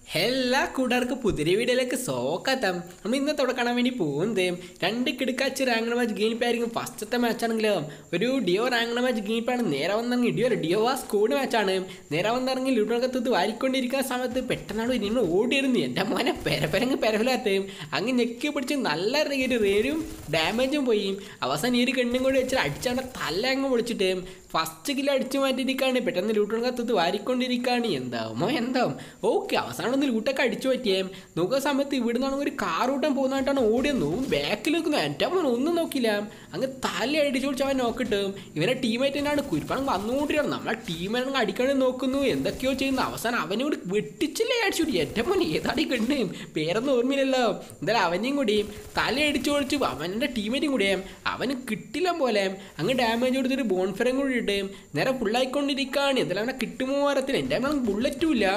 എല്ലാ കൂട്ടുകാർക്ക് പുതിയ വീഡിയോയിലേക്ക് സ്വാഗതം നമ്മൾ ഇന്നത്തോടെ കാണാൻ വേണ്ടി പോകുന്നത് രണ്ട് കിടക്കാച്ച് റാങ്ക് മാച്ച് ഗെയിം ആയിരിക്കും ഫസ്റ്റത്തെ മാച്ച് ആണെങ്കിലും ഒരു ഡിയോ റാങ്ക് മാച്ച് ഗെയിം ആണ് നേരെ വന്നിറങ്ങി ഡിയോ ഡിയോ ആ സ്കോഡ് മാച്ചാണ് നേരെ വന്നിറങ്ങി ലൂട്ടോക്കത്ത് വാരിക്കൊണ്ടിരിക്കുന്ന സമയത്ത് പെട്ടെന്നാണ് ഇനിമ ഓടിയിരുന്നു എൻ്റെ മോനെ പെരപ്പരങ്ങ് പെരഫലാത്ത് അങ്ങ് ഞെക്കി പിടിച്ച് നല്ല ഒരു റേരും ഡാമേജും പോയി അവസാനം ഈ ഒരു കണ്ണും കൂടി വെച്ചിട്ട് അടിച്ചാണ്ട് തല അങ്ങ് പൊളിച്ചിട്ട് ഫസ്റ്റ് കില്ല് അടിച്ചു മാറ്റിയിരിക്കുകയാണ് പെട്ടെന്ന് ലൂട്ടോക്കത്ത് വാരിക്കൊണ്ടിരിക്കുകയാണ് എന്താവുമോ എന്താവും ഓക്കെ അവസാനം ഒന്ന് ലൂട്ടൊക്കെ അടിച്ചു പറ്റിയേ നോക്കുന്ന സമയത്ത് ഇവിടെ നിന്നാണ് ഒരു കാർ ഓട്ടം പോകുന്നതായിട്ടാണ് ഓടിയത് നോക്കും ബാക്കിൽ നിൽക്കുന്നത് എൻ്റെ മോൻ ഒന്നും നോക്കില്ല അങ്ങ് തല അടിച്ചു പിടിച്ച് അവൻ നോക്കിട്ട് ഇവരെ ടീമേറ്റ് തന്നെയാണ് കുരിപ്പാണ് വന്നുകൊണ്ടിരിക്കണം നമ്മളെ ടീമേറ്റ് അടിക്കാൻ നോക്കുന്നു എന്തൊക്കെയോ ചെയ്യുന്നു അവസാനം അവനെ കൂടി വെട്ടിച്ചില്ലേ അടിച്ചു പിടിച്ചു എൻ്റെ മോൻ ഏതാടി കണ്ട് പേരൊന്നും ഓർമ്മയില്ലല്ലോ എന്തായാലും അവനെയും കൂടി തല അടിച്ചു പൊളിച്ചു അവൻ്റെ ടീമേറ്റും കൂടി അവന് കിട്ടില്ല പോലെ അങ്ങ് ഡാമേജ് കൊടുത്തിട്ട് ബോൺഫെറും കൂടി ഇട്ട് നേരെ ഫുള്ളായിക്കൊണ്ടിരിക്കുകയാണ് എന്തായാലും അവനെ കിട്ടുമോ വരത്തില്ല എൻ്റെ അവൻ ബുള്ളറ്റും ഇല്ല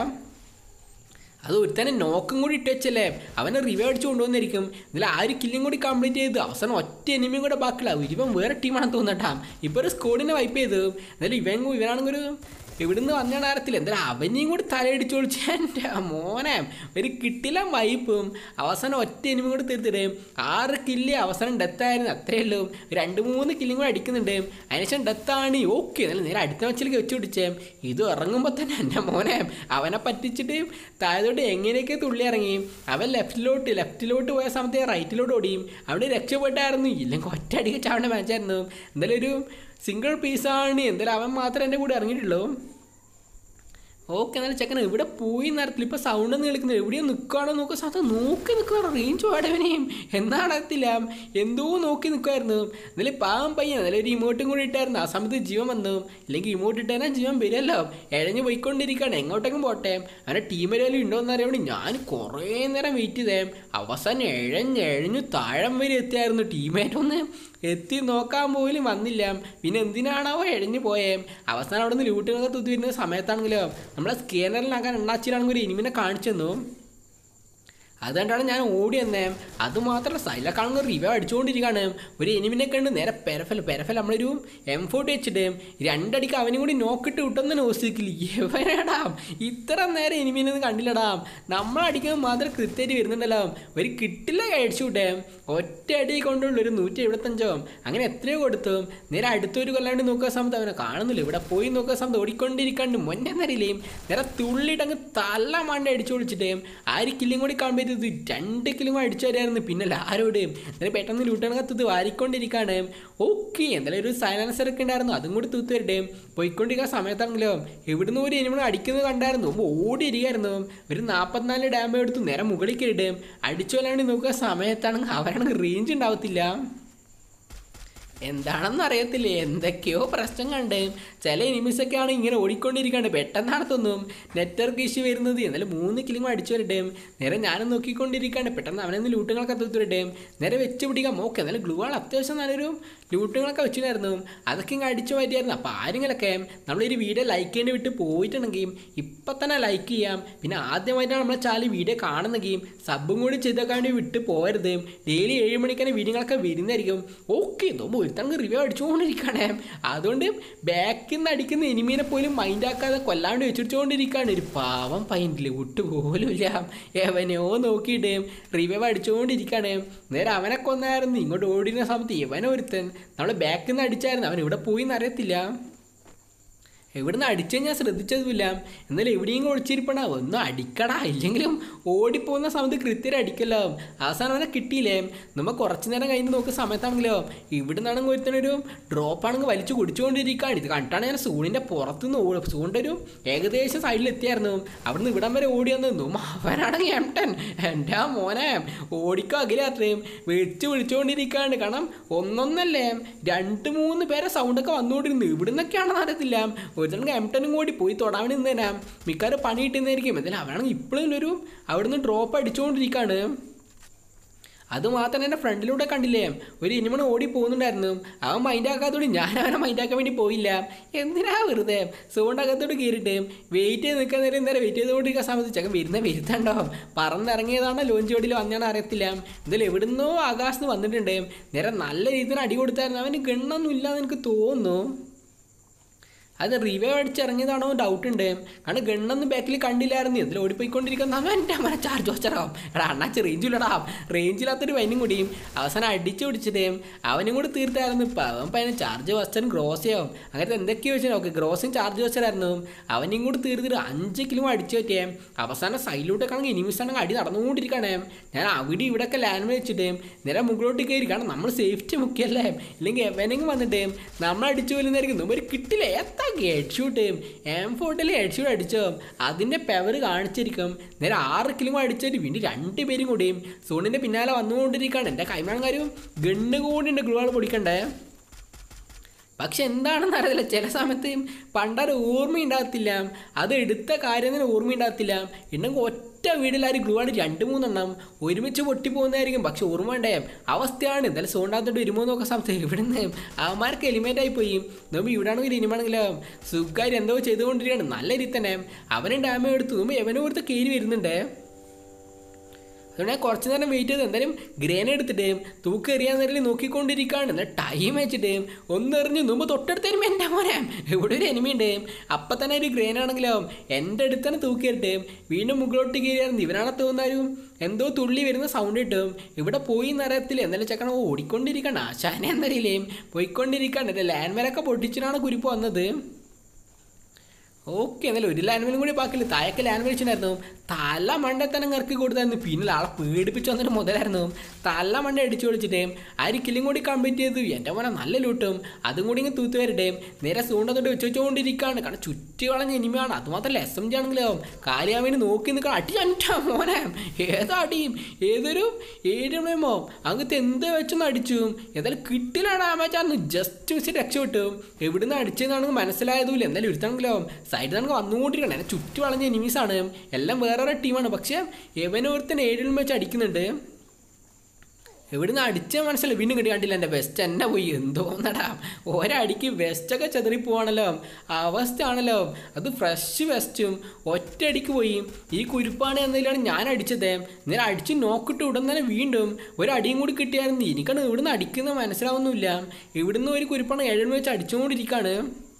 അത് ഒരുത്തന്നെ നോക്കും കൂടി ഇട്ട് വെച്ചല്ലേ അവനെ റിവ്യൂ അടിച്ച് കൊണ്ടുവന്നിരിക്കും ഇതിൽ ആ ഒരു കില്ലും കൂടി കംപ്ലീറ്റ് ചെയ്ത് അവസാനം ഒറ്റ എനിമിയും കൂടെ ബാക്കില്ല ഇവൻ വേറെ ടീമാണെന്ന് തോന്നട്ടാ ഇപ്പോൾ ഒരു സ്കോഡിനെ വൈപ്പ് ചെയ്ത് എന്നാലും ഇവൻ ഇവനാണെങ്കിൽ ഒരു ഇവിടുന്ന് വന്നാണ് അറിയത്തില്ല എന്തായാലും അവനെയും കൂടി തലയടിച്ച് ഒളിച്ച് എൻ്റെ മോനെ ഒരു കിട്ടില്ല വൈപ്പും അവസാനം ഒറ്റ എനിമി കൂടി തീർത്തിട്ട് ആറ് കില്ല് അവസാനം ഡെത്തായിരുന്നു അത്രയേ ഉള്ളൂ രണ്ട് മൂന്ന് കില്ലും കൂടി അടിക്കുന്നുണ്ട് അതിനുശേഷം ഡെത്താണ് ഓക്കെ എന്നാലും നേരെ അടുത്ത മച്ചിലേക്ക് വെച്ച് പിടിച്ചേ ഇത് ഇറങ്ങുമ്പോൾ തന്നെ എൻ്റെ മോനെ അവനെ പറ്റിച്ചിട്ട് താഴത്തോട്ട് എങ്ങനെയൊക്കെ തുള്ളി ഇറങ്ങി അവൻ ലെഫ്റ്റിലോട്ട് ലെഫ്റ്റിലോട്ട് പോയ സമയത്ത് റൈറ്റിലോട്ട് ഓടിയും അവിടെ രക്ഷപ്പെട്ടായിരുന്നു ഇല്ലെങ്കിൽ ഒറ്റ അടിക്ക് ചാവേണ്ട മാച്ചായിരുന്നു എന്തായാലും ഒരു സിംഗിൾ പീസാണ് എന്തായാലും അവൻ മാത്രമേ എൻ്റെ കൂടെ ഇറങ്ങിയിട്ടുള്ളൂ ഓക്കെ എന്നാലും ചെക്കൻ എവിടെ പോയി നേരത്തിൽ ഇപ്പോൾ സൗണ്ട് ഒന്നും കേൾക്കുന്നത് എവിടെയോ നിൽക്കുകയാണോ നോക്കുക സാധനം നോക്കി നിൽക്കുകയാണ് റേഞ്ച് പാടവനെയും എന്നാടത്തില്ല എന്തോ നോക്കി നിൽക്കുമായിരുന്നു എന്നാലും പാവം പയ്യൻ എന്നാലും ഒരു ഇമോട്ടും കൂടി ഇട്ടായിരുന്നു ആ സമയത്ത് ജീവൻ വന്നു ഇല്ലെങ്കിൽ ഇമോട്ട് ഇട്ടാൽ ജീവൻ വരുമല്ലോ എഴഞ്ഞ് പോയിക്കൊണ്ടിരിക്കുകയാണ് എങ്ങോട്ടെങ്കിലും പോട്ടെ അവൻ്റെ ടീമിലും ഉണ്ടോ എന്ന് അറിയാൻ വേണ്ടി ഞാൻ കുറേ നേരം വെയിറ്റ് ചെയ്തേ അവസാനം എഴഞ്ഞ് എഴഞ്ഞു താഴം വരെ എത്തിയായിരുന്നു ടീമേറ്റ് ഒന്ന് എത്തി നോക്കാൻ പോലും വന്നില്ല പിന്നെ എന്തിനാണാവോ എഴഞ്ഞു പോയേ അവസാനം അവിടെ നിന്ന് ലൂട്ടുകളൊക്കെ തുത്തി വരുന്ന സമയത്താണെങ്കിലോ നമ്മളെ സ്കാനറിലാക്കാൻ എണ്ണാച്ചിലാണെങ്കിൽ ഒരു ഇനിമിനെ കാണിച്ചു തന്നു അതുകൊണ്ടാണ് ഞാൻ ഓടി വന്നേ അത് മാത്രമല്ല സൈല കാണുന്ന റിവ്യൂ അടിച്ചുകൊണ്ടിരിക്കുകയാണ് ഒരു എനിമിനെ കണ്ട് നേരെ പെരഫൽ പെരഫൽ നമ്മളൊരു എം ഫോർട്ടി വെച്ചിട്ട് രണ്ടടിക്ക് അവനും കൂടി നോക്കിട്ട് വിട്ടെന്ന് നോസിക്കില്ല എവനാടാ ഇത്ര നേരം എനിമിനൊന്നും കണ്ടില്ലടാ നമ്മൾ അടിക്കുമ്പോൾ മാത്രം കൃത്യമായിട്ട് വരുന്നുണ്ടല്ലോ ഒരു കിട്ടില്ല കഴിച്ചു വിട്ടേ ഒറ്റ അടി കൊണ്ടുള്ള ഒരു നൂറ്റി എഴുപത്തഞ്ചോ അങ്ങനെ എത്രയോ കൊടുത്തു നേരെ അടുത്തൊരു കൊല്ലാണ്ട് നോക്കുന്ന സമയത്ത് അവനെ കാണുന്നില്ല ഇവിടെ പോയി നോക്കുന്ന സമയത്ത് ഓടിക്കൊണ്ടിരിക്കാണ്ട് മുന്നേ നേരില്ലേ നേരെ തുള്ളിയിട്ട് അങ്ങ് തല മണ്ട അടിച്ചു വിളിച്ചിട്ട് ആ ഒരു കില്ലും കൂടി കാണുമ്പോൾ ഇത് രണ്ട് കിലോ അടിച്ചു തരായിരുന്നു പിന്നെ ആരോട് എന്നാലും പെട്ടെന്ന് ലൂട്ടണകത്ത് വാരിക്കൊണ്ടിരിക്കുകയാണ് ഓക്കെ എന്തായാലും ഒരു സൈലൻസർ ഒക്കെ ഉണ്ടായിരുന്നു അതും കൂടി തൂത്ത് വരട്ടെ പോയിക്കൊണ്ടിരിക്കുന്ന സമയത്താണെങ്കിലോ ഇവിടുന്ന് ഒരു എനിമണം അടിക്കുന്നത് കണ്ടായിരുന്നു ഓടിയിരിക്കായിരുന്നു ഒരു നാൽപ്പത്തിനാല് ഡാമേജ് എടുത്തു നേരെ മുകളിൽ കയറിയിട്ട് അടിച്ചു കൊല്ലാണ്ട് നോക്കുക സമയത്താണെങ്കിൽ അവരാണെങ്കിൽ റേഞ്ച് ഉണ്ടാവത്തില്ല എന്താണെന്ന് അറിയത്തില്ല എന്തൊക്കെയോ പ്രശ്നം കണ്ട് ചില എനിമീസൊക്കെ ആണ് ഇങ്ങനെ ഓടിക്കൊണ്ടിരിക്കാണ്ട് പെട്ടെന്നാണ് തോന്നും നെറ്റ്വർക്ക് ഇഷ്യൂ വരുന്നത് എന്നാലും മൂന്ന് കിലിമ അടിച്ചു വരട്ടെ നേരെ ഞാനും നോക്കിക്കൊണ്ടിരിക്കാണ്ട് പെട്ടെന്ന് അവനെ ലൂട്ടുകളൊക്കെ തൂത്ത് വരട്ടെ നേരെ വെച്ച് പിടിക്കാം ഓക്കെ എന്നാലും ഗ്ലൂ ആൾ അത്യാവശ്യം നല്ലൊരു ലൂട്ടുകളൊക്കെ വെച്ചിട്ടുണ്ടായിരുന്നു അതൊക്കെ ഇങ്ങനെ അടിച്ചു മാറ്റിയായിരുന്നു അപ്പോൾ ആരെങ്കിലൊക്കെ നമ്മളൊരു വീഡിയോ ലൈക്ക് ചെയ്യേണ്ടി വിട്ട് പോയിട്ടുണ്ടെങ്കിൽ ഇപ്പം തന്നെ ലൈക്ക് ചെയ്യാം പിന്നെ ആദ്യമായിട്ടാണ് നമ്മളെ ചാനൽ വീഡിയോ കാണുന്നെങ്കിൽ സബും കൂടി ചെയ്തൊക്കെ വേണ്ടി വിട്ട് പോകരുത് ഡെയിലി ഏഴ് മണിക്കാണ് വീഡിയോകളൊക്കെ വരുന്നതായിരിക്കും ഓക്കെ നോമ്പ് ഒരുത്തങ്ങൾക്ക് റിവ്യൂ അടിച്ചുകൊണ്ടിരിക്കുകയാണ് അതുകൊണ്ട് ബാക്കിൽ നിന്ന് അടിക്കുന്ന എനിമീനെ പോലും മൈൻഡ് ആക്കാതെ കൊല്ലാണ്ട് വെച്ചിട്ടുകൊണ്ടിരിക്കുകയാണ് ഒരു പാവം പൈൻറ്റിൽ വിട്ടു പോലുമില്ല എവനെയോ നോക്കിയിട്ട് റിവ്യൂ അടിച്ചുകൊണ്ടിരിക്കുകയാണ് നേരെ അവനെ കൊന്നായിരുന്നു ഇങ്ങോട്ട് ഓടിക്കുന്ന സമയത്ത് ഇവനെ ഒരുത്തൻ നമ്മൾ ബാക്കിൽ നിന്ന് അടിച്ചായിരുന്നു അവൻ ഇവിടെ പോയി എന്നറിയത്തില്ല എവിടുന്ന് അടിച്ചത് ഞാൻ ശ്രദ്ധിച്ചതുമില്ല എന്നാലും എവിടെയും ഒളിച്ചിരിപ്പണ ഒന്നും അടിക്കടാ ഇല്ലെങ്കിലും ഓടിപ്പോകുന്ന സമയത്ത് കൃത്യം അടിക്കല്ലോ അവസാനം അവനെ കിട്ടിയില്ലേ നമ്മൾ കുറച്ച് നേരം കഴിഞ്ഞ് നോക്കുന്ന സമയത്താണെങ്കിലോ ഇവിടുന്നാണെങ്കിൽ ഒരുത്തനൊരു ഡ്രോപ്പ് ആണെങ്കിൽ വലിച്ചു കുടിച്ചുകൊണ്ടിരിക്കുകയാണ് ഇത് കണ്ടിട്ടാണ് ഞാൻ സൂണിൻ്റെ പുറത്തുനിന്ന് ഓടി സൂണിൻ്റെ ഒരു ഏകദേശം സൈഡിൽ എത്തിയായിരുന്നു അവിടുന്ന് ഇവിടം വരെ ഓടി വന്നു അവനാണെങ്കിൽ എംടൻ എൻ്റെ ആ മോനെ ഓടിക്കോ അഖില അത്രയും വെച്ച് വിളിച്ചുകൊണ്ടിരിക്കുകയാണ് കാരണം ഒന്നൊന്നല്ലേ രണ്ട് മൂന്ന് പേരെ സൗണ്ടൊക്കെ വന്നുകൊണ്ടിരുന്നു ഇവിടുന്നൊക്കെയാണെന്ന് അറിയത്തില്ല ഒരുത്തണെങ്കിൽ എംടനും കൂടി പോയി തൊടാൻ വേണ്ടി നിന്നേനാ മിക്കവാറും പണി കിട്ടുന്നതായിരിക്കും എന്തായാലും അവനാണെങ്കിൽ ഇപ്പോഴും ഒരു അവിടുന്ന് ഡ്രോപ്പ് അടിച്ചുകൊണ്ടിരിക്കുകയാണ് അത് മാത്രം എൻ്റെ ഫ്രണ്ടിലൂടെ കണ്ടില്ലേ ഒരു ഇനിമണ് ഓടി പോകുന്നുണ്ടായിരുന്നു അവൻ മൈൻഡ് ആക്കാത്തോട് ഞാൻ അവനെ മൈൻഡ് ആക്കാൻ വേണ്ടി പോയില്ല എന്തിനാ വെറുതെ സോണിൻ്റെ അകത്തോട്ട് കയറിയിട്ട് വെയിറ്റ് ചെയ്ത് നിൽക്കാൻ നേരം നേരെ വെയിറ്റ് ചെയ്തുകൊണ്ടിരിക്കുന്ന സമയത്ത് ചക്കൻ വരുന്ന വരുത്തണ്ടോ പറന്നിറങ്ങിയതാണോ ലോഞ്ച് ഓടിയിൽ വന്നാണ് അറിയത്തില്ല എന്തായാലും എവിടുന്നോ ആകാശത്ത് വന്നിട്ടുണ്ട് നേരെ നല്ല രീതിയിൽ അടി കൊടുത്തായിരുന്നു അവന് ഗണ്ണൊന്നും ഇല്ലാന്ന് എനിക്ക് തോന്നുന്നു അത് റിവൈവ് അടിച്ചിറങ്ങിയതാണോ ഡൗട്ട് ഉണ്ട് കാരണം ഗണ്ണൊന്നും ബാക്കിൽ കണ്ടില്ലായിരുന്നു ഇതിൽ ഓടിപ്പോയിക്കൊണ്ടിരിക്കുന്ന അവൻ എൻ്റെ അമ്മ ചാർജ് വെച്ചറാവും എടാ അണ്ണാച്ച് റേഞ്ചിലിടാം റേഞ്ചില്ലാത്തൊരു വൈനും കൂടിയും അവസാനം അടിച്ചു പിടിച്ചിട്ടേ അവനും കൂടി തീർത്തായിരുന്നു ഇപ്പം അവൻ പയ്യനെ ചാർജ് വസ്റ്റൻ ഗ്രോസ് ചെയ്യും അങ്ങനത്തെ എന്തൊക്കെയോ വെച്ചാൽ ഓക്കെ ഗ്രോസും ചാർജ് വെച്ചായിരുന്നു അവനും കൂടി തീർത്തിട്ട് അഞ്ച് കിലോ അടിച്ചു പറ്റിയേ അവസാനം സൈഡിലോട്ടൊക്കെ ആണെങ്കിൽ ഇനിമിസ് ആണെങ്കിൽ അടി നടന്നുകൊണ്ടിരിക്കുകയാണ് ഞാൻ അവിടെ ഇവിടെയൊക്കെ ലാൻഡ് വെച്ചിട്ട് നേരെ മുകളിലോട്ട് കയറി കാരണം നമ്മൾ സേഫ്റ്റി മുക്കിയല്ലേ ഇല്ലെങ്കിൽ എവനെങ്കിലും വന്നിട്ട് നമ്മൾ അടിച്ചു പോലുന്നായിരിക്കും നമ്മൾ കിട്ടില്ല എത്ര ഹെഡ് ഷൂട്ട് എം ഫോർട്ടിൽ ഹെഡ് ഷൂട്ട് അടിച്ചോ അതിൻ്റെ പെവർ കാണിച്ചിരിക്കും നേരെ ആറ് കിലോ അടിച്ചിട്ട് വീണ്ടും രണ്ട് പേരും കൂടിയും സോണിൻ്റെ പിന്നാലെ വന്നുകൊണ്ടിരിക്കുകയാണ് എൻ്റെ കൈമാണക്കാരും ഗണ്ണ് കൂടി ഉണ്ട് ഗ്ലൂവാൾ പൊടിക്കണ്ടേ പക്ഷെ എന്താണെന്ന് അറിയില്ല ചില സമയത്ത് പണ്ടൊരു ഓർമ്മയുണ്ടാകത്തില്ല അത് എടുത്ത കാര്യം തന്നെ ഓർമ്മയുണ്ടാകത്തില്ല ഉണ്ടെങ്കിൽ ഒറ്റ വീട്ടിലാരും ഗ്ലൂ ആണ് രണ്ട് മൂന്നെണ്ണം ഒരുമിച്ച് പൊട്ടിപ്പോകുന്നതായിരിക്കും പക്ഷെ ഓർമ്മ ഉണ്ടേ അവസ്ഥയാണ് എന്തായാലും സോണ്ടാത്തോട്ട് വരുമോ എന്നൊക്കെ സംശയം ഇവിടുന്ന് അവന്മാർക്ക് എലിമെൻ്റ് ആയി പോയി നമ്മൾ ഇവിടെ ആണെങ്കിൽ ഇനിമാണെങ്കിലോ സുഖാരി എന്തോ ചെയ്തുകൊണ്ടിരിക്കുകയാണ് നല്ല രീതി തന്നെ അവനും ഡാമേജ് എടുത്തു നമ്മൾ എവനും കൊടുത്ത് കയറി വരുന്നുണ്ടേ അതുകൊണ്ട് ഞാൻ കുറച്ച് നേരം വെയിറ്റ് ചെയ്ത് എന്തായാലും ഗ്രേന എടുത്തിട്ട് തൂക്കെറിയാൻ നേരം നോക്കിക്കൊണ്ടിരിക്കുകയാണ് എന്നാൽ ടൈം വെച്ചിട്ട് ഒന്നെറിഞ്ഞ് മുമ്പ് തൊട്ടടുത്തേരും എൻ്റെ മോനെ ഇവിടെ ഒരു എനിമി ഉണ്ട് അപ്പം തന്നെ ഒരു ഗ്രേൻ ആണെങ്കിലോ എൻ്റെ അടുത്ത് തന്നെ തൂക്കിയിട്ട് വീണ്ടും മുകളിലോട്ട് കയറിയായിരുന്നു ഇവനാണ് തോന്നാരും എന്തോ തുള്ളി വരുന്ന സൗണ്ട് കിട്ടും ഇവിടെ പോയി നിറയത്തില്ല എന്നാലും ചെക്കണ ഓടിക്കൊണ്ടിരിക്കണം ആശാനെ എന്നറിയില്ലേ പോയിക്കൊണ്ടിരിക്കുകയാണ് എൻ്റെ ലാൻഡ് വരൊക്കെ പൊട്ടിച്ചിട്ടാണ് കുരിപ്പ് വന്നത് ഓക്കെ എന്നാലും ഒരു ലാൻഡ്മിനും കൂടി ബാക്കിയില്ല താഴേക്ക് ലാൻഡ് വെച്ചിട്ടുണ്ടായിരുന്നു തല മണ്ട തന്നെ ഇറക്കി കൊടുത്തായിരുന്നു പിന്നെ ആളെ പേടിപ്പിച്ച് വന്നിട്ട് മുതലായിരുന്നു തല മണ്ട അടിച്ചു പൊളിച്ചിട്ട് ആ ഒരു കില്ലും കൂടി കംപ്ലീറ്റ് ചെയ്തു എൻ്റെ മോനെ നല്ല ലൂട്ടും അതും കൂടി ഇങ്ങനെ തൂത്ത് വരട്ടെ നേരെ സൂണ്ടത്തോട്ട് വെച്ച് വെച്ചുകൊണ്ടിരിക്കുകയാണ് കാരണം ചുറ്റി വളഞ്ഞ ഇനിമയാണ് അതുമാത്രമല്ല എസ് എം ജി ആണെങ്കിലോ കാലിയാവിന് നോക്കി നിൽക്കണം അടി അൻ്റെ മോനെ ഏതോ അടിയും ഏതൊരു ഏഴമോ അങ്ങനത്തെ എന്ത് വെച്ചൊന്ന് അടിച്ചു ഏതായാലും കിട്ടില്ല ഡാമേജായിരുന്നു ജസ്റ്റ് മിസ് രക്ഷപ്പെട്ടു എവിടുന്ന് അടിച്ചതെന്നാണെങ്കിൽ മനസ്സിലായതുമില്ല എന്തായാലും ഒരുത്താണെങ്കിലോ സൈഡിൽ നിന്ന് വന്നുകൊണ്ടിരിക്കണം എന്നെ ചുറ്റി വളഞ്ഞ എനിമീസാണ് എല്ലാം വേറെ ടീമാണ് പക്ഷേ എവനോരുത്തൻ ഏഴിലും വെച്ച് അടിക്കുന്നുണ്ട് എവിടുന്ന് അടിച്ച മനസ്സിലായി വീണ്ടും കിട്ടി കണ്ടില്ല എൻ്റെ വെസ്റ്റ് എന്നെ പോയി എന്തോന്നടാ ഒരടിക്ക് വെസ്റ്റൊക്കെ ചെതറി പോവാണല്ലോ അവസ്ഥയാണല്ലോ അത് ഫ്രഷ് വെസ്റ്റും ഒറ്റയടിക്ക് പോയി ഈ കുരുപ്പാണ് എന്നതിലാണ് ഞാൻ അടിച്ചത് നേരെ അടിച്ച് നോക്കിട്ട് ഉടൻ തന്നെ വീണ്ടും ഒരടിയും കൂടി കിട്ടിയായിരുന്നു എനിക്കാണ് ഇവിടുന്ന് അടിക്കുന്നത് മനസ്സിലാവുന്നില്ല ഇവിടുന്ന് ഒരു കുരുപ്പാണ് ഏഴെണ്ണം വെച്ച് അടിച്ചുകൊണ്ടിരിക്കുകയാണ്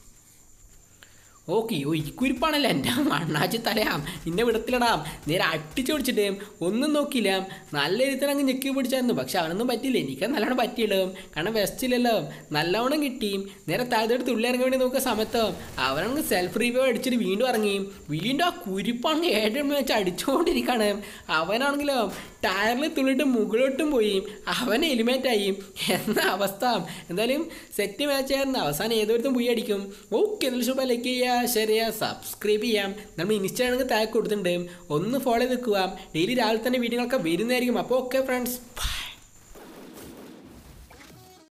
ഓക്കെ ഓ ഈ കുരിപ്പാണല്ലോ എൻ്റെ മണ്ണാച്ചി തലയാം നിന്നെ വിടത്തിലടാം നേരെ അട്ടിച്ചു പിടിച്ചിട്ട് ഒന്നും നോക്കിയില്ല നല്ല രീതിയിൽ അങ്ങ് ഞെക്കി പിടിച്ചായിരുന്നു പക്ഷെ അവനൊന്നും പറ്റിയില്ല എനിക്ക് നല്ലോണം പറ്റിയല്ലോ കാരണം വെസ്റ്റില്ലല്ലോ നല്ലവണ്ണം കിട്ടി നേരെ താഴത്തോട്ട് തുള്ളി ഇറങ്ങാൻ വേണ്ടി നോക്കുന്ന സമയത്ത് അവനങ്ങ് സെൽഫ് റിവ്യൂ അടിച്ചിട്ട് വീണ്ടും ഇറങ്ങി വീണ്ടും ആ കുരിപ്പാണ് ഏഴെണ്ണം വെച്ച് അടിച്ചുകൊണ്ടിരിക്കുകയാണ് അവനാണെങ്കിലോ ടയറിൽ തുള്ളിട്ട് മുകളിലോട്ടും പോയി അവൻ എലിമേറ്റായി എന്ന അവസ്ഥ എന്തായാലും സെറ്റ് മാച്ചായിരുന്നു അവസാനം ഏതൊരുത്തും പോയി അടിക്കും ഓക്കെ എന്നാൽ ശുഭ ലൈക്ക് ചെയ്യുക ഷെയർ ചെയ്യുക സബ്സ്ക്രൈബ് ചെയ്യാം നമ്മൾ ഇൻസ്റ്റാണെങ്കിൽ താഴെ കൊടുത്തിട്ടുണ്ട് ഒന്ന് ഫോളോ ചെയ്ത് വെക്കുക ഡെയിലി രാവിലെ തന്നെ വീഡിയോകളൊക്കെ വരുന്നതായിരിക്കും അപ്പോൾ ഓക്കെ ഫ്രണ്ട്സ് ബൈ